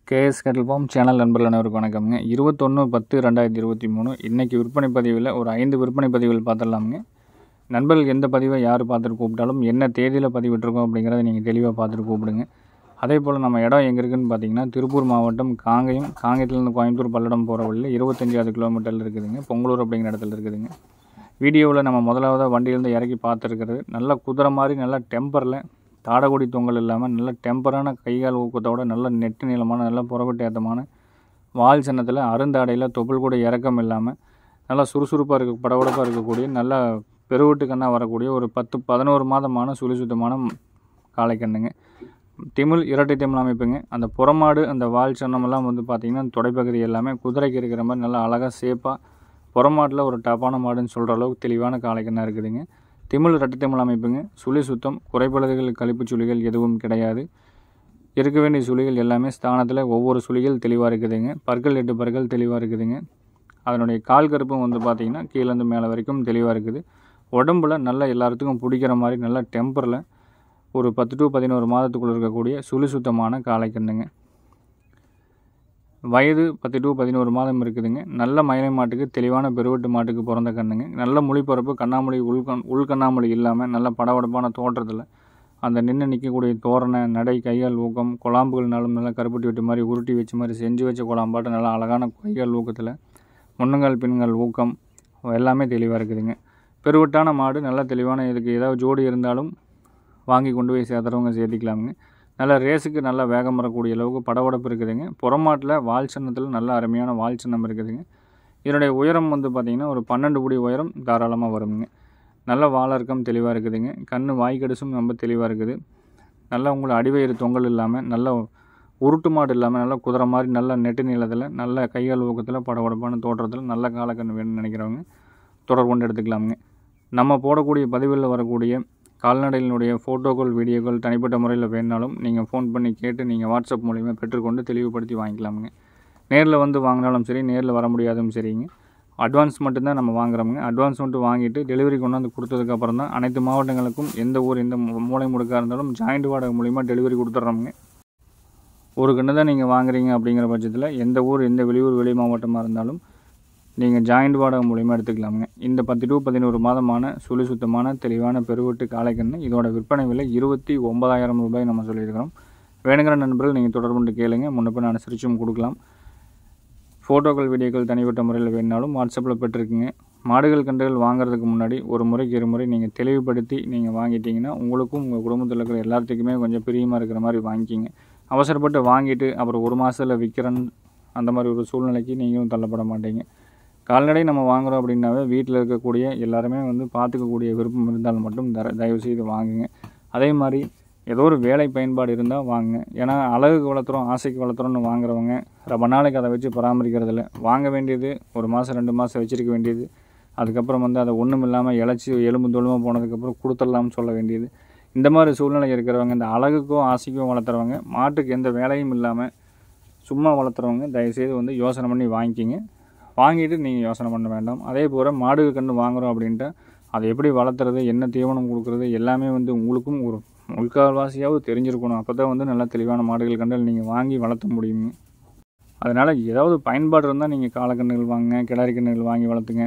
KS கேட்டல் form channel நண்பர்கள் அனைவருக்கும் வணக்கம்ங்க இருபத்தொன்று பத்து ரெண்டாயிரத்தி இருபத்தி மூணு இன்றைக்கி விற்பனை பதிவில் ஒரு ஐந்து விற்பனை பதிவுகள் பார்த்துடலாமுங்க நண்பர்கள் எந்த பதிவை யார் பார்த்துட்டு கூப்பிட்டாலும் என்ன தேதியில் பதிவிட்டிருக்கோம் அப்படிங்கிறத நீங்கள் தெளிவாக பார்த்துட்டு கூப்பிடுங்க அதே போல் நம்ம இடம் எங்கே இருக்குதுன்னு பார்த்தீங்கன்னா திருப்பூர் மாவட்டம் காங்கயம் காங்கயத்துலேருந்து கோயம்புத்தூர் பல்லடம் போகிற வழியில் இருபத்தஞ்சாவது கிலோமீட்டரில் இருக்குதுங்க பொங்கலூர் அப்படிங்கிற இடத்துல இருக்குதுங்க வீடியோவில் நம்ம முதலாவதாக வண்டியிலேருந்து இறக்கி பார்த்துருக்கிறது நல்ல குதிரை மாதிரி நல்ல டெம்பரில் தாடகுடி தொங்கல் இல்லாமல் நல்ல டெம்பரான கைகால் ஊக்கத்தோட நல்ல நெட்டு நீளமான நல்ல புறப்பட்டு ஏற்றமான வால் சின்னத்தில் அருந்தாடையில் தொப்புள் கூட இறக்கம் இல்லாமல் நல்லா சுறுசுறுப்பாக இருக்க படபடப்பாக இருக்கக்கூடிய நல்ல பெருவட்டு கண்ணாக வரக்கூடிய ஒரு பத்து பதினோரு மாதமான சுழி சுத்தமான காளைக்கண்ணுங்க திமிழ் இரட்டை திமிழ் அமைப்புங்க அந்த புறமாடு அந்த வால் சின்னமெல்லாம் வந்து பார்த்திங்கன்னா தொடைப்பகுதி எல்லாமே குதிரைக்கு இருக்கிற மாதிரி நல்லா அழகாக சேஃபாக புறமாட்டில் ஒரு டப்பான மாடுன்னு சொல்கிற அளவுக்கு தெளிவான காளைக்கண்ணாக இருக்குதுங்க திமிழ் இரட்டை திமிழ் அமைப்புங்க சுழி சுத்தம் குறைபாடுகள் கழிப்பு சுழிகள் எதுவும் கிடையாது இருக்க வேண்டிய சுழிகள் எல்லாமே ஸ்தானத்தில் ஒவ்வொரு சுழிகள் தெளிவாக இருக்குதுங்க பற்கள் எட்டு பற்கள் தெளிவாக இருக்குதுங்க அதனுடைய கால் கருப்பும் வந்து பார்த்திங்கன்னா கீழேருந்து மேலே வரைக்கும் தெளிவாக இருக்குது உடம்புல நல்லா எல்லாத்துக்கும் பிடிக்கிற மாதிரி நல்லா டெம்பரில் ஒரு பத்து டு பதினோரு மாதத்துக்குள்ளே இருக்கக்கூடிய சுழி சுத்தமான காளைக்கண்ணுங்க வயது பத்து டு பதினோரு மாதம் இருக்குதுங்க நல்ல மயிலை மாட்டுக்கு தெளிவான பெருவெட்டு மாட்டுக்கு பிறந்த கண்ணுங்க நல்ல மொழிப்பரப்பு கண்ணாமொழி உள்கண் உள்கண்ணாமொழி இல்லாமல் நல்ல படபடப்பான தோற்றத்தில் அந்த நின்று நிற்கக்கூடிய தோரணை நடை கையால் ஊக்கம் குழாம்புகள்னாலும் நல்லா கருப்பட்டி வெட்டு மாதிரி உருட்டி வச்ச மாதிரி செஞ்சு வச்ச குழாம்பாட்டு நல்லா அழகான கையால் ஊக்கத்தில் முன்னங்கால் பின்கால் ஊக்கம் எல்லாமே தெளிவாக இருக்குதுங்க பெருவட்டான மாடு நல்லா தெளிவான இதுக்கு ஏதாவது ஜோடி இருந்தாலும் வாங்கி கொண்டு போய் சேர்த்துறவங்க சேர்த்திக்கலாமுங்க நல்ல ரேஸுக்கு நல்லா வேகம் வரக்கூடிய அளவுக்கு படபடப்பு இருக்குதுங்க புறமாட்டில் வால் சின்னத்தில் நல்ல அருமையான வால் சின்னம் இருக்குதுங்க இதனுடைய உயரம் வந்து பார்த்திங்கன்னா ஒரு பன்னெண்டு புடி உயரம் தாராளமாக வருங்க நல்ல வாழர்க்கம் தெளிவாக இருக்குதுங்க கண் வாய்க்கடிசும் ரொம்ப தெளிவாக இருக்குது நல்லா உங்களை அடிவயிறு தொங்கல் இல்லாமல் நல்ல உருட்டு மாடு இல்லாமல் நல்லா குதிரை மாதிரி நல்ல நெட்டு நீளத்தில் நல்ல கைகால் ஊக்கத்தில் படபடப்பான தோற்றத்தில் நல்ல காலக்கண்ணு வேணும்னு நினைக்கிறவங்க தொடர் கொண்டு எடுத்துக்கலாமுங்க நம்ம போடக்கூடிய பதிவில் வரக்கூடிய கால்நடைகளினுடைய ஃபோட்டோக்கள் வீடியோக்கள் தனிப்பட்ட முறையில் வேணுனாலும் நீங்கள் ஃபோன் பண்ணி கேட்டு நீங்கள் வாட்ஸ்அப் மூலிமா பெற்றுக்கொண்டு தெளிவுபடுத்தி வாங்கிக்கலாமுங்க நேரில் வந்து வாங்கினாலும் சரி நேரில் வர முடியாதும் சரிங்க அட்வான்ஸ் மட்டும்தான் நம்ம வாங்குறோமுங்க அட்வான்ஸ் மட்டும் வாங்கிட்டு டெலிவரி கொண்டாந்து கொடுத்ததுக்கப்புறம் தான் அனைத்து மாவட்டங்களுக்கும் எந்த ஊர் எந்த மூளை முடுக்காக இருந்தாலும் ஜாயிண்ட் வாடகை மூலிமா டெலிவரி கொடுத்துட்றோமுங்க ஒரு கன்று தான் நீங்கள் வாங்குறீங்க அப்படிங்கிற பட்சத்தில் எந்த ஊர் எந்த வெளியூர் வெளி மாவட்டமாக இருந்தாலும் நீங்கள் ஜாயிண்ட் வாடகை மூலிமா எடுத்துக்கலாமுங்க இந்த பத்து டு பதினோரு மாதமான சுழி சுத்தமான தெளிவான பெருவெட்டு காளைக்கன்று இதோட விற்பனை விலை இருபத்தி ஒன்பதாயிரம் ரூபாய் நம்ம சொல்லியிருக்கிறோம் வேணுங்கிற நண்பர்கள் நீங்கள் தொடர்பு கொண்டு கேளுங்க முன்னப்பின் அனுசரிச்சும் கொடுக்கலாம் ஃபோட்டோக்கள் வீடியோக்கள் தனிப்பட்ட முறையில் வேணுனாலும் வாட்ஸ்அப்பில் பெற்றிருக்குங்க மாடுகள் கன்றுகள் வாங்குறதுக்கு முன்னாடி ஒரு முறைக்கு இரு முறை நீங்கள் தெளிவுபடுத்தி நீங்கள் வாங்கிட்டீங்கன்னா உங்களுக்கும் உங்கள் குடும்பத்தில் இருக்கிற எல்லாத்துக்குமே கொஞ்சம் பிரியமாக இருக்கிற மாதிரி வாங்கிக்கிங்க அவசரப்பட்டு வாங்கிட்டு அப்புறம் ஒரு மாதத்தில் விற்கிறேன்னு அந்த மாதிரி ஒரு சூழ்நிலைக்கு நீங்களும் தள்ளப்பட மாட்டீங்க கால்நடை நம்ம வாங்குகிறோம் அப்படின்னாவே வீட்டில் இருக்கக்கூடிய எல்லாருமே வந்து பார்த்துக்கக்கூடிய விருப்பம் இருந்தால் மட்டும் தர தயவு செய்து வாங்குங்க அதே மாதிரி ஏதோ ஒரு வேலை பயன்பாடு இருந்தால் வாங்குங்க ஏன்னா அழகுக்கு வளர்த்துறோம் ஆசைக்கு வளர்த்துறோம்னு வாங்குறவங்க ரொம்ப நாளைக்கு அதை வச்சு பராமரிக்கிறதில்ல வாங்க வேண்டியது ஒரு மாதம் ரெண்டு மாதம் வச்சுருக்க வேண்டியது அதுக்கப்புறம் வந்து அதை ஒன்றும் இல்லாமல் இழைச்சி எலும்பு தொழுமாக போனதுக்கப்புறம் கொடுத்துடலாம்னு சொல்ல வேண்டியது இந்த மாதிரி சூழ்நிலை இருக்கிறவங்க இந்த அழகுக்கும் ஆசைக்கும் வளர்த்துறவங்க மாட்டுக்கு எந்த வேலையும் இல்லாமல் சும்மா வளர்த்துறவங்க தயவுசெய்து வந்து யோசனை பண்ணி வாங்கிக்கிங்க வாங்கிட்டு நீங்கள் யோசனை பண்ண வேண்டாம் அதே போல் மாடு கன்று வாங்குகிறோம் அப்படின்ட்டு அதை எப்படி வளர்த்துறது என்ன தீவனம் கொடுக்குறது எல்லாமே வந்து உங்களுக்கும் ஒரு முல்கால்வாசியாவது தெரிஞ்சிருக்கணும் அப்போ தான் வந்து நல்லா தெளிவான மாடுகள் கண்டல் நீங்கள் வாங்கி வளர்த்த முடியுங்க அதனால் ஏதாவது பயன்பாடு இருந்தால் நீங்கள் காலக்கண்ணுகள் வாங்குங்க கிடாரி கண்ணுகள் வாங்கி வளர்த்துங்க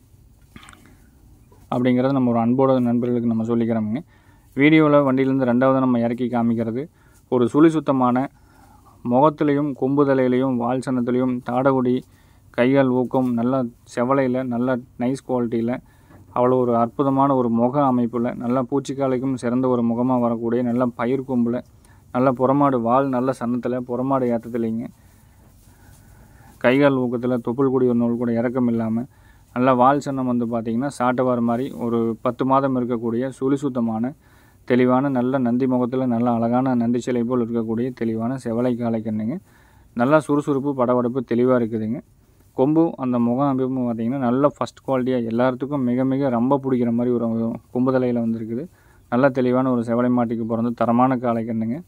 அப்படிங்கிறத நம்ம ஒரு அன்போட நண்பர்களுக்கு நம்ம சொல்லிக்கிறோமுங்க வீடியோவில் வண்டியிலேருந்து ரெண்டாவது நம்ம இறக்கி காமிக்கிறது ஒரு சுழி சுத்தமான முகத்துலேயும் கொம்பு தலையிலையும் வால் சனத்துலேயும் தாடகுடி கைகால் ஊக்கம் நல்ல செவலையில் நல்ல நைஸ் குவாலிட்டியில் அவ்வளோ ஒரு அற்புதமான ஒரு முக அமைப்பில் நல்ல பூச்சிக்காலைக்கும் சிறந்த ஒரு முகமாக வரக்கூடிய நல்ல பயிர் கொம்பில் நல்ல புறமாடு வால் நல்ல சன்னத்தில் புறமாடு ஏற்றத்துலேங்க கைகால் ஊக்கத்தில் தொப்புள் கூடி ஒரு நூல் கூட இறக்கம் இல்லாமல் நல்ல வால் சன்னம் வந்து பார்த்திங்கன்னா சாட்டவார் மாதிரி ஒரு பத்து மாதம் இருக்கக்கூடிய சுழி சுத்தமான தெளிவான நல்ல நந்தி முகத்தில் நல்ல அழகான நந்தி சிலை போல் இருக்கக்கூடிய தெளிவான செவலை காலை கண்ணுங்க நல்லா சுறுசுறுப்பு படபடப்பு தெளிவாக இருக்குதுங்க கொம்பும் அந்த முகம் அமைப்பும் பார்த்திங்கன்னா நல்ல ஃபஸ்ட் குவாலிட்டியாக எல்லாத்துக்கும் மிக மிக ரொம்ப பிடிக்கிற மாதிரி ஒரு கொம்பு தலையில் வந்துருக்குது நல்ல தெளிவான ஒரு செவலை மாட்டுக்கு பிறந்து தரமான காளை கண்ணுங்க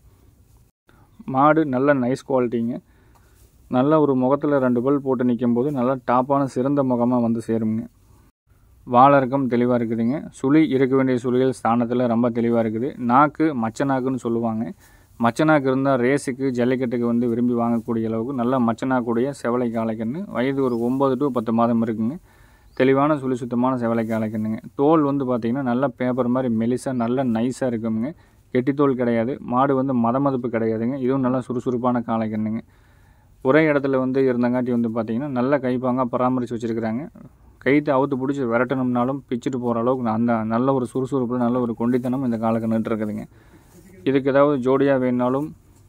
மாடு நல்ல நைஸ் குவாலிட்டிங்க நல்ல ஒரு முகத்தில் ரெண்டு பல் போட்டு நிற்கும் போது நல்லா டாப்பான சிறந்த முகமாக வந்து சேருங்க வாழறக்கம் தெளிவாக இருக்குதுங்க சுழி இருக்க வேண்டிய சுழிகள் ஸ்தானத்தில் ரொம்ப தெளிவாக இருக்குது நாக்கு மச்ச நாக்குன்னு சொல்லுவாங்க மச்சனாக்கு இருந்தால் ரேஸுக்கு ஜல்லிக்கட்டுக்கு வந்து விரும்பி வாங்கக்கூடிய அளவுக்கு நல்ல மச்சனாக்கூடிய செவலை காளைக்கன்று வயது ஒரு ஒம்பது டு பத்து மாதம் இருக்குங்க தெளிவான சுழி சுத்தமான செவலை காளைக்கன்றுங்க தோல் வந்து பார்த்திங்கன்னா நல்ல பேப்பர் மாதிரி மெலிசாக நல்ல நைஸாக இருக்குங்க கெட்டித்தோல் கிடையாது மாடு வந்து மதமதுப்பு கிடையாதுங்க இதுவும் நல்லா சுறுசுறுப்பான காளைக்கன்றுங்க ஒரே இடத்துல வந்து இருந்தங்காட்டி வந்து பார்த்திங்கன்னா நல்ல கைப்பாங்க பராமரித்து வச்சுருக்கிறாங்க கைத்தை அவுத்து பிடிச்சி விரட்டணும்னாலும் பிச்சுட்டு போகிற அளவுக்கு அந்த நல்ல ஒரு சுறுசுறுப்பு நல்ல ஒரு கொண்டித்தனம் இந்த காலக்கண்ணுட்டு இருக்குதுங்க இதுக்கு ஏதாவது ஜோடியாக வேணுனாலும்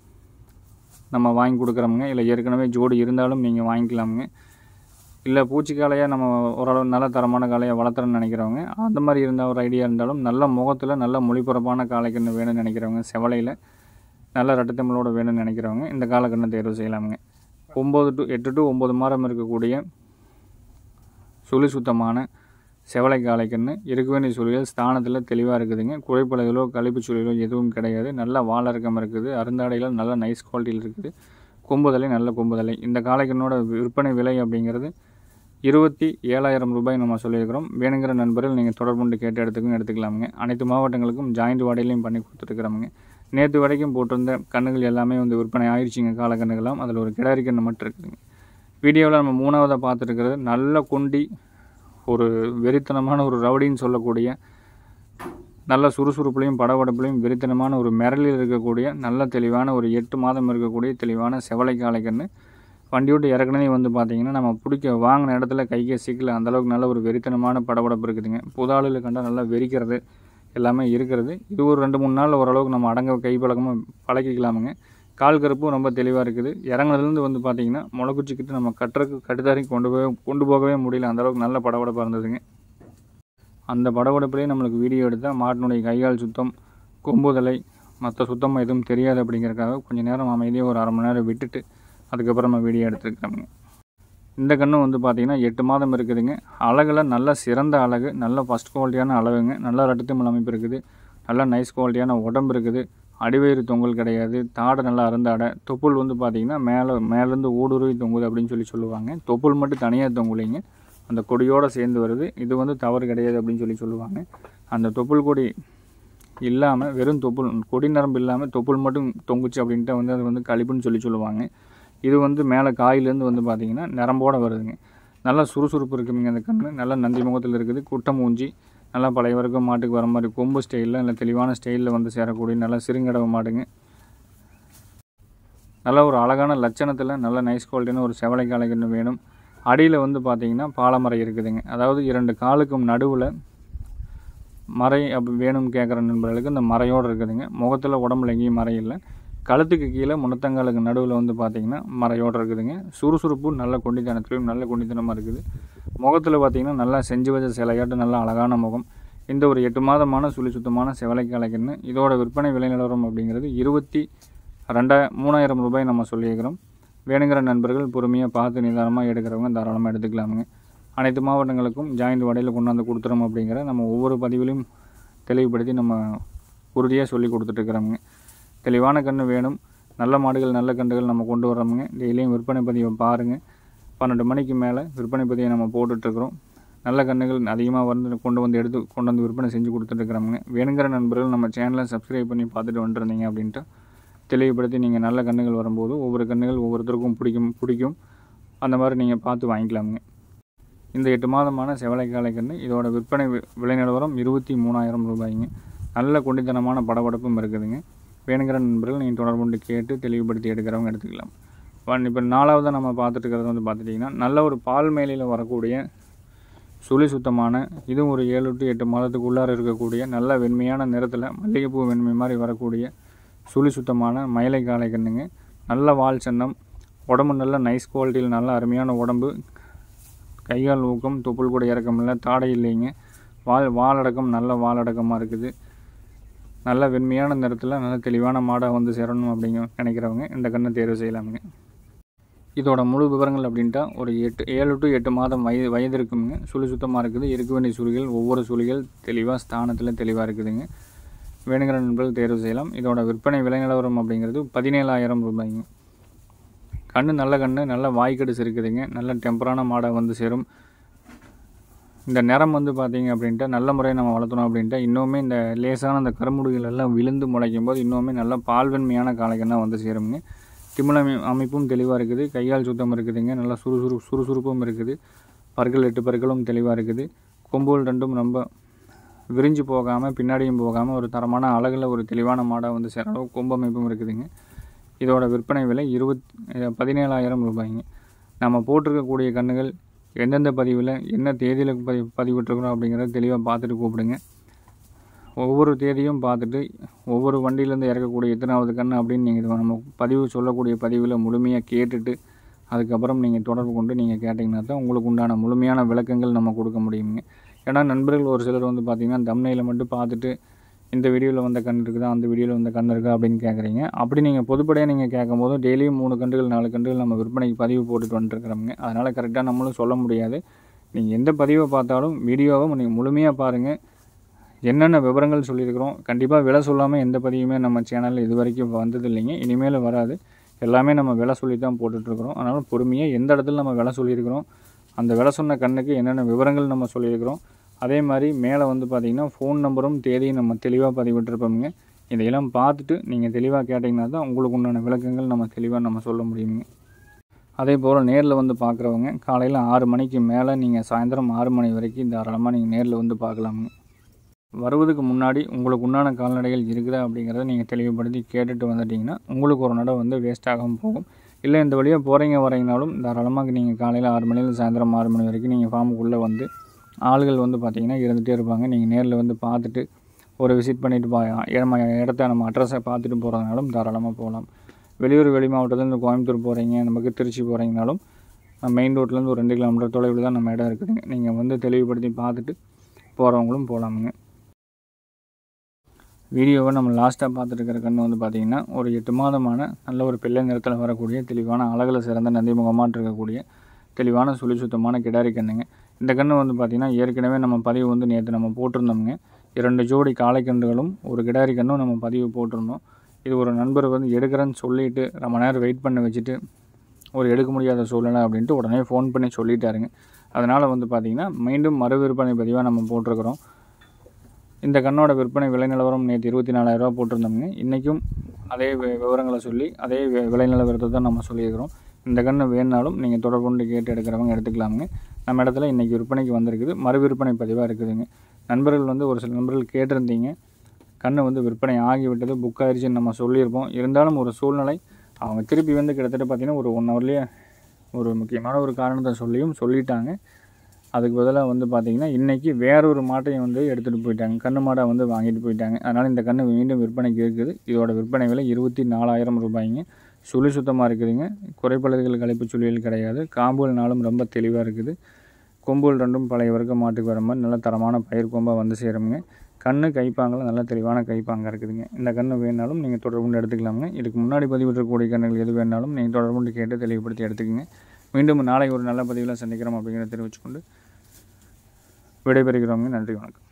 நம்ம வாங்கி கொடுக்குறோமுங்க இல்லை ஏற்கனவே ஜோடி இருந்தாலும் நீங்கள் வாங்கிக்கலாமுங்க இல்லை பூச்சி காளையாக நம்ம ஓரளவு நல்ல தரமான காளையாக வளர்த்துறோன்னு நினைக்கிறவங்க அந்த மாதிரி இருந்த ஒரு ஐடியா இருந்தாலும் நல்ல முகத்தில் நல்ல மொழிபரப்பான காளைக்கன்று வேணும்னு நினைக்கிறவங்க செவலையில் நல்ல ரெட்டத்தமிழோட வேணும்னு நினைக்கிறவங்க இந்த காலக்கண்ணை தேர்வு செய்யலாமுங்க ஒம்பது டு எட்டு டு ஒம்பது மாதம் இருக்கக்கூடிய சுழி சுத்தமான செவலை காளைக்கன்று இருக்க வேண்டிய சுழிகள் ஸ்தானத்தில் தெளிவாக இருக்குதுங்க குறைப்பளவிலோ கழிப்பு சுழிகளோ எதுவும் கிடையாது நல்ல வாழறக்கம் இருக்குது அருந்தாடையில் நல்ல நைஸ் குவாலிட்டியில் இருக்குது கொம்புதலை நல்ல கொம்புதலை இந்த காளைக்கண்ணோட விற்பனை விலை அப்படிங்கிறது இருபத்தி ஏழாயிரம் ரூபாய் நம்ம சொல்லியிருக்கிறோம் வேணுங்கிற நண்பர்கள் நீங்கள் தொடர்பு கொண்டு கேட்டு எடுத்துக்கும் எடுத்துக்கலாமுங்க அனைத்து மாவட்டங்களுக்கும் ஜாயிண்ட் வாடகையிலையும் பண்ணி கொடுத்துருக்குறோமுங்க நேற்று வரைக்கும் போட்டிருந்த கண்ணுகள் எல்லாமே வந்து விற்பனை ஆயிடுச்சுங்க காலக்கண்ணுகளாம் அதில் ஒரு கிடாரி கண்ணு மட்டும் இருக்குதுங்க வீடியோவில் நம்ம மூணாவதாக பார்த்துருக்கிறது நல்ல கொண்டி ஒரு வெறித்தனமான ஒரு ரவுடின்னு சொல்லக்கூடிய நல்ல சுறுசுறுப்புலையும் படபடப்புலையும் வெறித்தனமான ஒரு மிரலில் இருக்கக்கூடிய நல்ல தெளிவான ஒரு எட்டு மாதம் இருக்கக்கூடிய தெளிவான செவலை காளைக்கன்று வண்டி விட்டு இறக்குனதே வந்து பார்த்தீங்கன்னா நம்ம பிடிக்க வாங்கின இடத்துல கைக்கே சிக்கல அந்தளவுக்கு நல்ல ஒரு வெறித்தனமான படபடப்பு இருக்குதுங்க புதாளில் கண்டால் நல்லா வெறிக்கிறது எல்லாமே இருக்கிறது இது ஒரு ரெண்டு மூணு நாள் ஓரளவுக்கு நம்ம அடங்க கை பழக்கமாக பழக்கிக்கலாமுங்க கால் கருப்பும் ரொம்ப தெளிவாக இருக்குது இறங்குனதுலேருந்து வந்து பார்த்தீங்கன்னா முளைக்குச்சிக்கிட்டு நம்ம கட்டுறக்கு கட்டுதாரி கொண்டு போய் கொண்டு போகவே முடியல அந்தளவுக்கு நல்ல படபடப்பாக இருந்ததுங்க அந்த படபடப்புலேயே நம்மளுக்கு வீடியோ எடுத்தால் மாட்டினுடைய கைகால் சுத்தம் கொம்புதலை மற்ற சுத்தமாக எதுவும் தெரியாது அப்படிங்கிறக்காக கொஞ்சம் நேரம் அமைதியாக ஒரு அரை மணி நேரம் விட்டுட்டு அதுக்கப்புறம் நம்ம வீடியோ எடுத்துருக்கிறோமுங்க இந்த கன்று வந்து பார்த்திங்கன்னா எட்டு மாதம் இருக்குதுங்க அழகில் நல்ல சிறந்த அழகு நல்ல ஃபஸ்ட் குவாலிட்டியான அளவுங்க நல்ல ரட்டத்தமிழ் அமைப்பு இருக்குது நல்ல நைஸ் குவாலிட்டியான உடம்பு இருக்குது அடிவயிறு தொங்கல் கிடையாது தாடை நல்லா அருந்தாடை தொப்புள் வந்து பார்த்திங்கன்னா மேலே மேலேருந்து ஊடுருவி தொங்குது அப்படின்னு சொல்லி சொல்லுவாங்க தொப்புள் மட்டும் தனியாக தொங்குலிங்க அந்த கொடியோடு சேர்ந்து வருது இது வந்து தவறு கிடையாது அப்படின்னு சொல்லி சொல்லுவாங்க அந்த தொப்புள் கொடி இல்லாமல் வெறும் தொப்புள் கொடி நரம்பு இல்லாமல் தொப்புள் மட்டும் தொங்குச்சு அப்படின்ட்டு வந்து அது வந்து கழிப்புன்னு சொல்லி சொல்லுவாங்க இது வந்து மேலே காயிலேருந்து வந்து பார்த்திங்கன்னா நரம்போடு வருதுங்க நல்லா சுறுசுறுப்பு இருக்குதுங்க அந்த கன்று நல்லா நந்தி முகத்தில் இருக்குது குட்டம் ஊஞ்சி நல்லா பழைய வரைக்கும் மாட்டுக்கு வர மாதிரி கொம்பு ஸ்டைலில் நல்ல தெளிவான ஸ்டைலில் வந்து சேரக்கூடிய நல்ல சிறுங்கடவு மாடுங்க நல்ல ஒரு அழகான லட்சணத்தில் நல்ல நைஸ் குவாலிட்டியான ஒரு செவலை காளைக்கன்று வேணும் அடியில் வந்து பார்த்திங்கன்னா பாலமரை இருக்குதுங்க அதாவது இரண்டு காலுக்கும் நடுவில் மறை அப்படி வேணும்னு கேட்குற நண்பர்களுக்கு இந்த மறையோடு இருக்குதுங்க முகத்தில் உடம்புல எங்கேயும் மறை இல்லை கழுத்துக்கு கீழே முன்னத்தங்காலுக்கு நடுவில் வந்து பார்த்திங்கன்னா மறையோடு இருக்குதுங்க சுறுசுறுப்பு நல்ல கொண்டித்தனத்திலையும் நல்ல கொண்டித்தனமாக இருக்குது முகத்தில் பார்த்திங்கன்னா நல்லா செஞ்சு வச்ச சிலையாட்டு நல்ல அழகான முகம் இந்த ஒரு எட்டு மாதமான சுழி சுத்தமான செவலைக்காலைக்குன்னு இதோட விற்பனை விலை நிலவரம் அப்படிங்கிறது இருபத்தி ரெண்டா மூணாயிரம் ரூபாய் நம்ம சொல்லியிருக்கிறோம் வேணுங்கிற நண்பர்கள் பொறுமையாக பார்த்து நிதானமாக எடுக்கிறவங்க தாராளமாக எடுத்துக்கலாமுங்க அனைத்து மாவட்டங்களுக்கும் ஜாயிண்ட் வடையில் கொண்டாந்து கொடுத்துறோம் அப்படிங்கிற நம்ம ஒவ்வொரு பதிவிலையும் தெளிவுபடுத்தி நம்ம உறுதியாக சொல்லி கொடுத்துட்ருக்குறோமுங்க தெளிவான கன்று வேணும் நல்ல மாடுகள் நல்ல கன்றுகள் நம்ம கொண்டு வரோமுங்க டெய்லியும் விற்பனை பதிவை பாருங்கள் பன்னெண்டு மணிக்கு மேலே விற்பனை பதிவை நம்ம போட்டுட்ருக்குறோம் நல்ல கன்றுகள் அதிகமாக வந்து கொண்டு வந்து எடுத்து கொண்டு வந்து விற்பனை செஞ்சு கொடுத்துட்ருக்குறோமுங்க வேணுங்கிற நண்பர்கள் நம்ம சேனலை சப்ஸ்கிரைப் பண்ணி பார்த்துட்டு வந்துருந்தீங்க அப்படின்ட்டு தெளிவுபடுத்தி நீங்கள் நல்ல கன்றுகள் வரும்போது ஒவ்வொரு கன்றுகள் ஒவ்வொருத்தருக்கும் பிடிக்கும் பிடிக்கும் அந்த மாதிரி நீங்கள் பார்த்து வாங்கிக்கலாமுங்க இந்த எட்டு மாதமான செவலைக்காலை கன்று இதோட விற்பனை வி- விலை நிலவரம் இருபத்தி மூணாயிரம் ரூபாய்ங்க நல்ல கொண்டித்தனமான படபடப்பும் இருக்குதுங்க வேணுங்கிற நண்பர்கள் நீங்கள் தொடர்பு கொண்டு கேட்டு தெளிவுபடுத்தி எடுக்கிறவங்க எடுத்துக்கலாம் வன் இப்போ நாலாவதாக நம்ம பார்த்துட்டு இருக்கிறது வந்து பார்த்துட்டிங்கன்னா நல்ல ஒரு பால் மேலையில் வரக்கூடிய சுழி சுத்தமான இதுவும் ஒரு ஏழு டு எட்டு மாதத்துக்கு உள்ளார இருக்கக்கூடிய நல்ல வெண்மையான நிறத்தில் மல்லிகைப்பூ வெண்மை மாதிரி வரக்கூடிய சுழி சுத்தமான மயிலை காளை கண்ணுங்க நல்ல வால் சன்னம் உடம்பு நல்ல நைஸ் குவாலிட்டியில் நல்ல அருமையான உடம்பு கைகால் ஊக்கம் தொப்புள் கூட இறக்கம் இல்லை தாடை இல்லைங்க வால் வாலடக்கம் நல்ல வாலடக்கமாக இருக்குது நல்ல வெண்மையான நிறத்தில் நல்ல தெளிவான மாடாக வந்து சேரணும் அப்படிங்க நினைக்கிறவங்க இந்த கண்ணை தேர்வு செய்யலாமுங்க இதோட முழு விவரங்கள் அப்படின்ட்டா ஒரு எட்டு ஏழு டு எட்டு மாதம் வயது வயது இருக்குங்க சுழி சுத்தமாக இருக்குது இருக்க வேண்டிய சுழிகள் ஒவ்வொரு சுழிகள் தெளிவாக ஸ்தானத்தில் தெளிவாக இருக்குதுங்க வேணுங்கிற நண்பர்கள் தேர்வு செய்யலாம் இதோட விற்பனை விலை நிலவரம் அப்படிங்கிறது பதினேழாயிரம் ரூபாய்ங்க கண்ணு நல்ல கண்ணு நல்ல வாய்க்கடிச்சு இருக்குதுங்க நல்ல டெம்பரான மாடாக வந்து சேரும் இந்த நிறம் வந்து பார்த்தீங்க அப்படின்ட்டு நல்ல முறையை நம்ம வளர்த்தணும் அப்படின்ட்டு இன்னுமே இந்த லேசான அந்த கருமுடுகள் எல்லாம் விழுந்து முளைக்கும் போது இன்னுமே நல்ல பால்வன்மையான காளைகள்லாம் வந்து சேருங்க திமிழ அமை- அமைப்பும் தெளிவாக இருக்குது கையால் சுத்தம் இருக்குதுங்க நல்லா சுறுசுறு சுறுசுறுப்பும் இருக்குது பற்கள் எட்டு பற்களும் தெளிவாக இருக்குது கொம்புகள் ரெண்டும் ரொம்ப விரிஞ்சு போகாமல் பின்னாடியும் போகாமல் ஒரு தரமான அழகில் ஒரு தெளிவான மாடாக வந்து சேர அளவு கொம்பு அமைப்பும் இருக்குதுங்க இதோட விற்பனை விலை இருபத் பதினேழாயிரம் ரூபாய்ங்க நம்ம போட்டிருக்கக்கூடிய கண்ணுகள் எந்தெந்த பதிவில் என்ன தேதியில் பதி பதிவிட்டிருக்கிறோம் அப்படிங்கிறத தெளிவாக பார்த்துட்டு கூப்பிடுங்க ஒவ்வொரு தேதியும் பார்த்துட்டு ஒவ்வொரு வண்டியிலேருந்து இறக்கக்கூடிய எத்தனாவது கன்று அப்படின்னு நீங்கள் நம்ம பதிவு சொல்லக்கூடிய பதிவில் முழுமையாக கேட்டுட்டு அதுக்கப்புறம் நீங்கள் தொடர்பு கொண்டு நீங்கள் கேட்டிங்கன்னா தான் உங்களுக்கு உண்டான முழுமையான விளக்கங்கள் நம்ம கொடுக்க முடியுங்க ஏன்னா நண்பர்கள் ஒரு சிலர் வந்து பார்த்திங்கன்னா தம்னையில் மட்டும் பார்த்துட்டு இந்த வீடியோவில் வந்த கன்று இருக்குதா அந்த வீடியோவில் வந்த கன்று இருக்கா அப்படின்னு கேட்குறீங்க அப்படி நீங்கள் பொதுப்படையாக நீங்கள் கேட்கும்போது டெய்லியும் மூணு கன்றுகள் நாலு கன்றுகள் நம்ம விற்பனைக்கு பதிவு போட்டுட்டு வந்துட்டுருக்குறோங்க அதனால் கரெக்டாக நம்மளும் சொல்ல முடியாது நீங்கள் எந்த பதிவை பார்த்தாலும் வீடியோவை நீங்கள் முழுமையாக பாருங்கள் என்னென்ன விவரங்கள் சொல்லியிருக்கிறோம் கண்டிப்பாக விலை சொல்லாமல் எந்த பதிவுமே நம்ம சேனலில் இது வரைக்கும் வந்தது இல்லைங்க இனிமேல் வராது எல்லாமே நம்ம விலை சொல்லி தான் போட்டுட்ருக்குறோம் அதனால் பொறுமையாக எந்த இடத்துல நம்ம விலை சொல்லியிருக்கிறோம் அந்த விலை சொன்ன கண்ணுக்கு என்னென்ன விவரங்கள் நம்ம சொல்லியிருக்கிறோம் அதே மாதிரி மேலே வந்து பார்த்திங்கன்னா ஃபோன் நம்பரும் தேதியும் நம்ம தெளிவாக பதிவிட்டிருப்போமுங்க இதையெல்லாம் பார்த்துட்டு நீங்கள் தெளிவாக கேட்டிங்கன்னா தான் உங்களுக்கு உண்டான விளக்கங்கள் நம்ம தெளிவாக நம்ம சொல்ல முடியுங்க அதே போல் நேரில் வந்து பார்க்குறவங்க காலையில் ஆறு மணிக்கு மேலே நீங்கள் சாயந்தரம் ஆறு மணி வரைக்கும் தாராளமாக நீங்கள் நேரில் வந்து பார்க்கலாமுங்க வருவதுக்கு முன்னாடி உங்களுக்கு உண்டான கால்நடைகள் இருக்குதா அப்படிங்கிறத நீங்கள் தெளிவுபடுத்தி கேட்டுட்டு வந்துட்டிங்கன்னா உங்களுக்கு ஒரு நடை வந்து வேஸ்ட் ஆகாமல் போகும் இல்லை இந்த வழியாக போகிறீங்க வரீங்கனாலும் தாராளமாக நீங்கள் காலையில் ஆறு மணிலேருந்து சாயந்தரம் ஆறு மணி வரைக்கும் நீங்கள் ஃபார்முக்குள்ளே வந்து ஆள்கள் வந்து பார்த்திங்கன்னா இருந்துகிட்டே இருப்பாங்க நீங்கள் நேரில் வந்து பார்த்துட்டு ஒரு விசிட் பண்ணிவிட்டு பா நம்ம இடத்த நம்ம அட்ரஸை பார்த்துட்டு போகிறதுனாலும் தாராளமாக போகலாம் வெளியூர் வெளி மாவட்டத்துலேருந்து கோயம்புத்தூர் போகிறீங்க நமக்கு திருச்சி போகிறீங்கனாலும் மெயின் ரோட்லேருந்து ஒரு ரெண்டு கிலோமீட்டர் தொலைவில் தான் நம்ம இடம் இருக்குதுங்க நீங்கள் வந்து தெளிவுபடுத்தி பார்த்துட்டு போகிறவங்களும் போகலாமுங்க வீடியோவை நம்ம லாஸ்ட்டாக பார்த்துட்டு இருக்கிற கன்று வந்து பார்த்திங்கன்னா ஒரு எட்டு மாதமான நல்ல ஒரு பிள்ளை நிறத்தில் வரக்கூடிய தெளிவான அழகில் சிறந்த நந்தி முகமாட்டு இருக்கக்கூடிய தெளிவான சுழி சுத்தமான கிடாரி கண்ணுங்க இந்த கன்று வந்து பார்த்திங்கன்னா ஏற்கனவே நம்ம பதிவு வந்து நேற்று நம்ம போட்டிருந்தோம்ங்க இரண்டு ஜோடி காளை கன்றுகளும் ஒரு கிடாரி கன்றும் நம்ம பதிவு போட்டிருந்தோம் இது ஒரு நண்பர் வந்து எடுக்கிறேன்னு சொல்லிட்டு ரொம்ப நேரம் வெயிட் பண்ண வச்சுட்டு ஒரு எடுக்க முடியாத சூழ்நிலை அப்படின்ட்டு உடனே ஃபோன் பண்ணி சொல்லிட்டாருங்க அதனால் வந்து பார்த்திங்கன்னா மீண்டும் மறு விற்பனை பதிவாக நம்ம போட்டிருக்கிறோம் இந்த கண்ணோட விற்பனை விலை நிலவரம் நேற்று இருபத்தி நாலாயிரரூவா போட்டிருந்தோம்ங்க இன்றைக்கும் அதே வி- விவரங்களை சொல்லி அதே வி- விலை நிலவரத்தை தான் நம்ம சொல்லியிருக்கிறோம் இந்த கன்று வேணுனாலும் நீங்கள் தொடர்பு கொண்டு கேட்டு எடுக்கிறவங்க எடுத்துக்கலாமுங்க நம்ம இடத்துல இன்றைக்கி விற்பனைக்கு வந்திருக்குது மறு விற்பனை பதிவாக இருக்குதுங்க நண்பர்கள் வந்து ஒரு சில நண்பர்கள் கேட்டிருந்தீங்க கன்று வந்து விற்பனை ஆகிவிட்டது புக் ஆயிடுச்சுன்னு நம்ம சொல்லியிருப்போம் இருந்தாலும் ஒரு சூழ்நிலை அவங்க திருப்பி வந்து கிட்டத்தட்ட பார்த்திங்கன்னா ஒரு ஒன் ஹவர்லேயே ஒரு முக்கியமான ஒரு காரணத்தை சொல்லியும் சொல்லிட்டாங்க அதுக்கு பதிலாக வந்து பார்த்திங்கன்னா இன்றைக்கி வேற ஒரு மாட்டையும் வந்து எடுத்துகிட்டு போயிட்டாங்க கன்று மாடை வந்து வாங்கிட்டு போயிட்டாங்க அதனால் இந்த கன்று மீண்டும் விற்பனைக்கு இருக்குது இதோட விற்பனை விலை இருபத்தி நாலாயிரம் ரூபாய்ங்க சுழி சுத்தமாக இருக்குதுங்க குறைப்பழுதுகள் கழிப்பு சுழியல் கிடையாது காம்புகள் நாளும் ரொம்ப தெளிவாக இருக்குது கொம்புகள் ரெண்டும் பழைய வர்க்க மாட்டுக்கு வர மாதிரி நல்ல தரமான பயிர் கொம்பாக வந்து சேருங்க கண்ணு கைப்பாங்கில் நல்ல தெளிவான கைப்பாங்காக இருக்குதுங்க இந்த கன்று வேணாலும் நீங்கள் தொடர்பு கொண்டு எடுத்துக்கலாமுங்க இதுக்கு முன்னாடி பதிவிட்டிருக்கக்கூடிய கண்ணுகள் எது வேணாலும் நீங்கள் தொடர்பு கொண்டு கேட்டு தெளிவுபடுத்தி எடுத்துக்கங்க மீண்டும் நாளை ஒரு நல்ல பதிவில் சந்திக்கிறோம் அப்படிங்கிறத தெரிவிச்சுக்கொண்டு விடைபெறுகிறோங்க நன்றி வணக்கம்